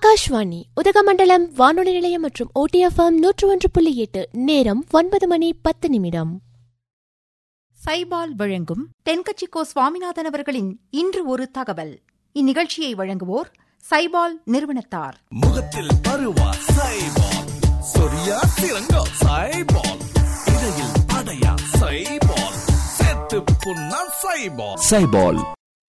ஆகாஷ்வாணி உதகமண்டலம் வானொலி நிலையம் மற்றும் ஓடிஎஃப்எம் நூற்று ஒன்று புள்ளி எட்டு நேரம் ஒன்பது மணி பத்து நிமிடம் சைபால் வழங்கும் தென்கட்சிக்கோ சுவாமிநாதன் அவர்களின் இன்று ஒரு தகவல் இந்நிகழ்ச்சியை வழங்குவோர் சைபால் நிறுவனத்தார் முகத்தில் பருவா சைபால் சொரியா சிறங்கோ சைபால் இடையில் அடையா சைபால் செத்து புண்ணா சைபால் சைபால்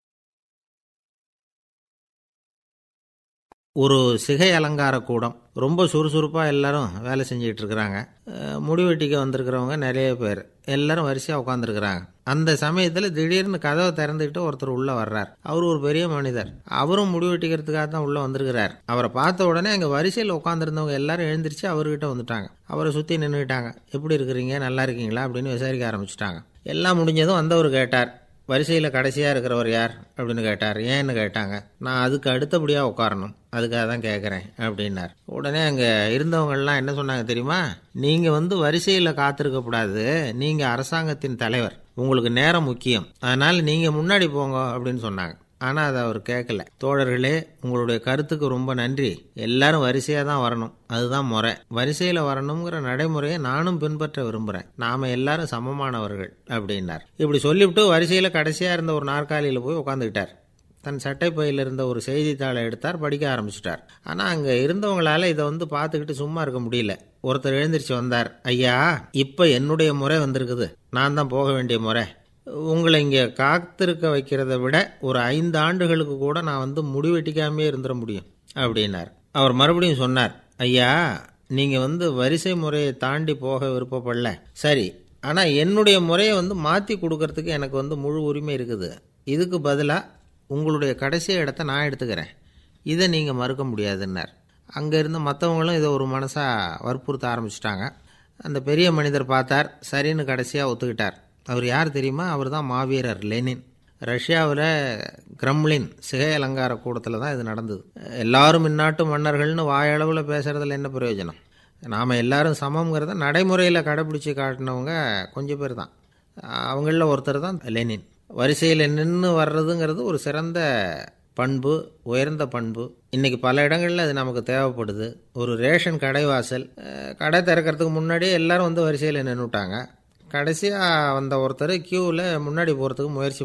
ஒரு சிகை அலங்கார கூடம் ரொம்ப சுறுசுறுப்பாக எல்லாரும் வேலை செஞ்சுட்டு இருக்கிறாங்க அஹ் முடி வெட்டிக்க வந்திருக்கிறவங்க நிறைய பேர் எல்லாரும் வரிசையாக உட்காந்துருக்குறாங்க அந்த சமயத்தில் திடீர்னு கதவை திறந்துக்கிட்டு ஒருத்தர் உள்ளே வர்றார் அவர் ஒரு பெரிய மனிதர் அவரும் முடி வெட்டிக்கிறதுக்காக தான் உள்ளே வந்திருக்கிறார் அவரை பார்த்த உடனே அங்கே வரிசையில் உட்காந்துருந்தவங்க எல்லாரும் எழுந்திரிச்சு அவர்கிட்ட வந்துட்டாங்க அவரை சுற்றி நின்றுட்டாங்க எப்படி இருக்கிறீங்க நல்லா இருக்கீங்களா அப்படின்னு விசாரிக்க ஆரம்பிச்சிட்டாங்க எல்லாம் முடிஞ்சதும் வந்தவர் கேட்டார் வரிசையில் கடைசியாக இருக்கிறவர் யார் அப்படின்னு கேட்டார் ஏன்னு கேட்டாங்க நான் அதுக்கு அடுத்தபடியாக உட்காரணும் அதுக்காக தான் கேட்குறேன் அப்படின்னார் உடனே அங்கே இருந்தவங்கள்லாம் என்ன சொன்னாங்க தெரியுமா நீங்கள் வந்து வரிசையில் காத்திருக்கக்கூடாது நீங்கள் அரசாங்கத்தின் தலைவர் உங்களுக்கு நேரம் முக்கியம் அதனால் நீங்கள் முன்னாடி போங்க அப்படின்னு சொன்னாங்க ஆனால் அதை அவர் கேட்கல தோழர்களே உங்களுடைய கருத்துக்கு ரொம்ப நன்றி எல்லாரும் வரிசையாக தான் வரணும் அதுதான் முறை வரிசையில் வரணுங்கிற நடைமுறையை நானும் பின்பற்ற விரும்புகிறேன் நாம் எல்லாரும் சமமானவர்கள் அப்படின்னார் இப்படி சொல்லிவிட்டு வரிசையில் கடைசியாக இருந்த ஒரு நாற்காலியில் போய் உட்காந்துக்கிட்டார் தன் சட்டை பையில் இருந்த ஒரு செய்தித்தாளை எடுத்தார் படிக்க ஆரம்பிச்சிட்டார் ஆனால் அங்கே இருந்தவங்களால இதை வந்து பார்த்துக்கிட்டு சும்மா இருக்க முடியல ஒருத்தர் எழுந்திரிச்சு வந்தார் ஐயா இப்போ என்னுடைய முறை வந்திருக்குது நான் தான் போக வேண்டிய முறை உங்களை இங்கே காத்திருக்க வைக்கிறத விட ஒரு ஐந்து ஆண்டுகளுக்கு கூட நான் வந்து முடிவெட்டிக்காமே இருந்துட முடியும் அப்படின்னார் அவர் மறுபடியும் சொன்னார் ஐயா நீங்கள் வந்து வரிசை முறையை தாண்டி போக விருப்பப்படல சரி ஆனால் என்னுடைய முறையை வந்து மாற்றி கொடுக்கறதுக்கு எனக்கு வந்து முழு உரிமை இருக்குது இதுக்கு பதிலாக உங்களுடைய கடைசி இடத்த நான் எடுத்துக்கிறேன் இதை நீங்கள் மறுக்க முடியாதுன்னார் அங்கே இருந்த மற்றவங்களும் இதை ஒரு மனசாக வற்புறுத்த ஆரம்பிச்சிட்டாங்க அந்த பெரிய மனிதர் பார்த்தார் சரின்னு கடைசியாக ஒத்துக்கிட்டார் அவர் யார் தெரியுமா அவர் தான் மாவீரர் லெனின் ரஷ்யாவில் கிரம்லின் சிகை அலங்கார கூடத்தில் தான் இது நடந்தது எல்லாரும் இந்நாட்டு மன்னர்கள்னு வாயளவில் பேசுகிறதுல என்ன பிரயோஜனம் நாம் எல்லாரும் சமங்கிறத நடைமுறையில் கடைபிடிச்சி காட்டினவங்க கொஞ்சம் பேர் தான் அவங்களில் ஒருத்தர் தான் லெனின் வரிசையில் நின்று வர்றதுங்கிறது ஒரு சிறந்த பண்பு உயர்ந்த பண்பு இன்னைக்கு பல இடங்களில் அது நமக்கு தேவைப்படுது ஒரு ரேஷன் கடை வாசல் அஹ், கடை திறக்கிறதுக்கு முன்னாடியே எல்லாரும் வந்து வரிசையில் நின்றுட்டாங்க கடைசியாக வந்த ஒருத்தர் க்யூவில் முன்னாடி போகிறதுக்கு முயற்சி